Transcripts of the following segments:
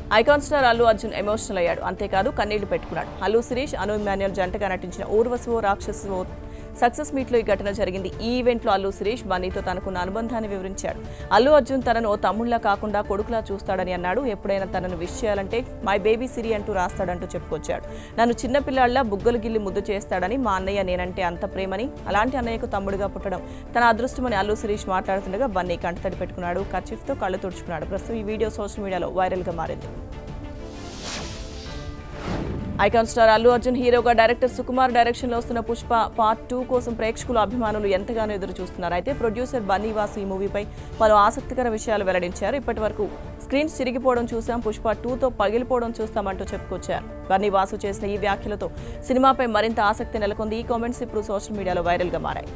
icon star Allu Arjun emotional అయ్యాడు అంతేకాదు కన్నీళ్లు పెట్టుకున్నాడు అల్లు శిరీష్ అను మాన్యుల్ జంటగా నటించిన ఊర్వశివో రాక్షసో సక్సెస్ మీట్ లో ఈ ఘటన జరిగింది ఈ ఈవెంట్ లో అల్లు శిరీష్ బన్నీతో తనకున్న అనుబంధాన్ని వివరించాడు అల్లు అర్జున్ తనను ఓ తమ్ముళ్లా కాకుండా కొడుకులా చూస్తాడని అన్నాడు ఎప్పుడైనా తనను విష్ చేయాలంటే మై బేబీ సిరి అంటూ రాస్తాడంటూ చెప్పుకొచ్చాడు నన్ను చిన్న పిల్లాళ్ళ బుగ్గలు గిల్లి ముద్దు చేస్తాడని మా అన్నయ్య నేనంటే అంత ప్రేమని అలాంటి అన్నయ్యకు తమ్ముడుగా పుట్టడం తన అదృష్టమని అల్లు శిరీష్ మాట్లాడుతుండగా బన్నీ కంటతడి పెట్టుకున్నాడు కర్చీఫ్ తో కళ్ళు తుడుచుకున్నాడు ప్రస్తుతం ఈ వీడియో సోషల్ మీడియాలో వైరల్ గా మారింది ఐకాన్ స్టార్ అల్లు అర్జున్ హీరోగా డైరెక్టర్ సుకుమార్ డైరెక్షన్ లో వస్తున్న పుష్ప పార్ట్ టూ కోసం ప్రేక్షకులు అభిమానులు ఎంతగానో ఎదురు చూస్తున్నారు అయితే ప్రొడ్యూసర్ బన్నీవాసు ఈ మూవీపై పలు ఆసక్తికర విషయాలు వెల్లడించారు ఇప్పటి వరకు స్క్రీన్స్ చిరిగిపోవడం చూసాం పుష్ప టూతో పగిలిపోవడం చూస్తామంటూ చెప్పుకొచ్చారు బన్నీవాసు చేసిన ఈ వ్యాఖ్యలతో సినిమాపై మరింత ఆసక్తి నెలకొంది ఈ కామెంట్స్ ఇప్పుడు సోషల్ మీడియాలో వైరల్ గా మారాయి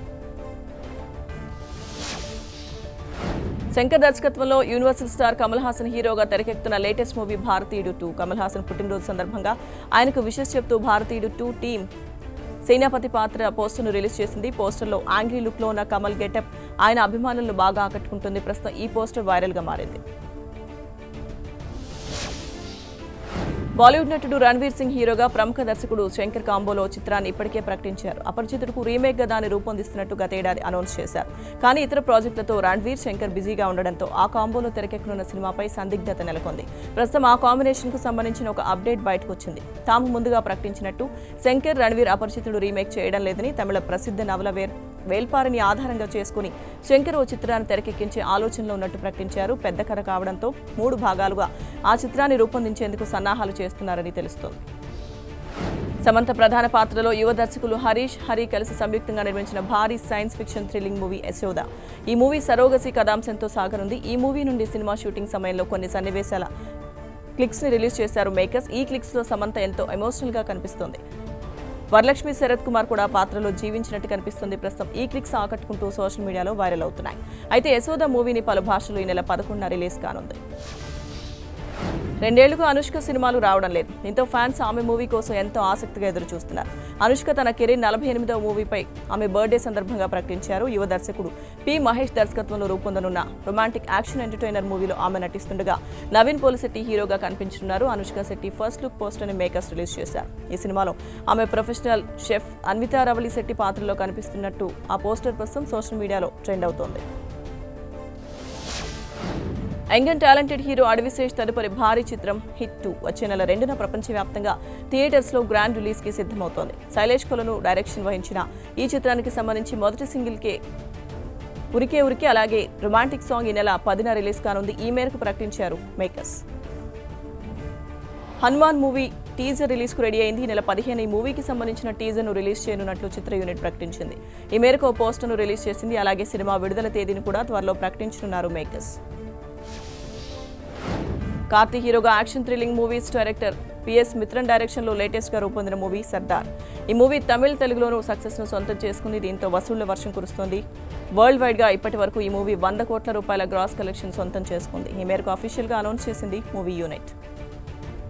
శంకర్ దర్శకత్వంలో యూనివర్సల్ స్టార్ కమల్ హాసన్ హీరోగా తెరకెక్కుతున్న latest movie Bharateeyudu two Kamal Haasan పుట్టినరోజు సందర్భంగా ఆయనకు విషెస్ చెప్తూ భారతీయుడు టూ టీం సేనాపతి పాత్ర పోస్టర్ను రిలీజ్ చేసింది పోస్టర్లో యాంగ్రీ లుక్లో ఉన్న కమల్ గెటప్ ఆయన అభిమానులను బాగా ఆకట్టుకుంటుంది ప్రస్తుతం ఈ పోస్టర్ వైరల్గా మారింది బాలీవుడ్ నటుడు రణ్వీర్ సింగ్ హీరోగా ప్రముఖ దర్శకుడు శంకర్ కాంబోలో చిత్రాన్ని ఇప్పటికే ప్రకటించారు అపరిచితుడుకు రీమేక్ గా దాన్ని రూపొందిస్తున్నట్టు గత ఏడాది అనౌన్స్ చేశారు కానీ ఇతర ప్రాజెక్టులతో రణ్వీర్ శంకర్ బిజీగా ఉండడంతో ఆ కాంబోలో తెరకెక్కనున్న సినిమాపై సందిగ్ధత నెలకొంది ప్రస్తుతం ఆ కాంబినేషన్ కు సంబంధించిన ఒక అప్డేట్ బయటకు వచ్చింది తాము ముందుగా ప్రకటించినట్టు శంకర్ రణ్వీర్ అపరిచితుడు రీమేక్ చేయడం లేదని తమిళ ప్రసిద్ధ నవల వేర్ వేల్పారిని ఆధారంగా చేసుకుని శంకర్ ఓ చిత్రాన్ని తెరకెక్కించే ఆలోచనలో ఉన్నట్టు ప్రకటించారు పెద్ద కథ కావడంతో మూడు భాగాలుగా ఆ చిత్రాన్ని రూపొందించేందుకు సన్నాహాలు చేస్తున్నారని తెలుస్తోంది సమంత ప్రధాన పాత్రలో యువ దర్శకులు హరీష్ హరి కలిసి సంయుక్తంగా నిర్మించిన భారీ science fiction thrilling movie Yashoda ఈ మూవీ సరోగసి కథాంశంతో సాగనుంది ఈ మూవీ నుండి సినిమా షూటింగ్ సమయంలో కొన్ని సన్నివేశాల క్లిక్స్ ని రిలీజ్ చేశారు మేకర్స్ ఈ క్లిక్స్ లో సమంత ఎంతో ఎమోషనల్ గా కనిపిస్తోంది వరలక్ష్మి శరత్ కుమార్ కూడా పాత్రలో జీవించినట్టు కనిపిస్తుంది ప్రస్తుతం ఈ క్లిక్స్ ఆకట్టుకుంటూ సోషల్ మీడియాలో వైరల్ అవుతున్నాయి అయితే యశోద మూవీని పలు భాషలు ఈ నెల పదకొండున రిలీజ్ కానుంది రెండేళ్లుగా అనుష్క సినిమాలు రావడం లేదు దీంతో ఫ్యాన్స్ ఆమె మూవీ కోసం ఎంతో ఆసక్తిగా ఎదురు చూస్తున్నారు అనుష్క తన కెరీర్ నలభై ఎనిమిదవ మూవీపై ఆమె బర్త్డే సందర్భంగా ప్రకటించారు యువ దర్శకుడు పి మహేష్ దర్శకత్వంలో రూపొందనున్న రొమాంటిక్ యాక్షన్ ఎంటర్టైనర్ మూవీలో ఆమె నటిస్తుండగా నవీన్ పోలిశెట్టి హీరోగా కనిపించనున్నారు Anushka Shetty first look poster ని మేకర్స్ రిలీజ్ చేశారు ఈ సినిమాలో ఆమె ప్రొఫెషనల్ షెఫ్ అన్వితా రవలి శెట్టి పాత్రలో కనిపిస్తున్నట్టు ఆ పోస్టర్ ప్రస్తుతం సోషల్ మీడియాలో ట్రెండ్ అవుతోంది young and talented hero Adivi Sesh తదుపరి భారీ చిత్రం హిట్ టూ వచ్చే నెల రెండున ప్రపంచవ్యాప్తంగా థియేటర్స్ లో గ్రాండ్ రిలీజ్ కి సిద్ధమవుతోంది శైలేష్ కొలను డైరెక్షన్ వహించిన ఈ చిత్రానికి సంబంధించి మొదటి సింగిల్ కే ఉరికే ఉరికే అలాగే రొమాంటిక్ సాంగ్ ఈ నెల పదిన రిలీజ్ కానుంది ఈ మేరకు ప్రకటించారు makers Hanuman movie teaser release కు రెడీ అయింది ఈ నెల పదిహేను ఈ మూవీకి సంబంధించిన టీజర్ ను రిలీజ్ చేయనున్నట్లు చిత్ర యూనిట్ ప్రకటించింది ఈ మేరకు ఓ పోస్టర్ ను రిలీజ్ చేసింది అలాగే సినిమా విడుదల తేదీని కూడా త్వరలో ప్రకటించనున్నారు మేకర్స్ కార్తీ హీరోగా action thrilling movies director PS Mithran direction లో లేటెస్ట్ గా రూపొందిన మూవీ సర్దార్ ఈ మూవీ తమిళ్ తెలుగులోనూ సక్సెస్ ను సొంతం చేసుకుంది దీంతో వసూళ్ల వర్షం కురుస్తోంది వరల్డ్ వైడ్ గా ఇప్పటి వరకు ఈ మూవీ వంద కోట్ల రూపాయల గ్రాస్ కలెక్షన్ సొంతం చేసుకుంది ఈ మేరకు అఫీషియల్ గా అనౌన్స్ చేసింది మూవీ యూనిట్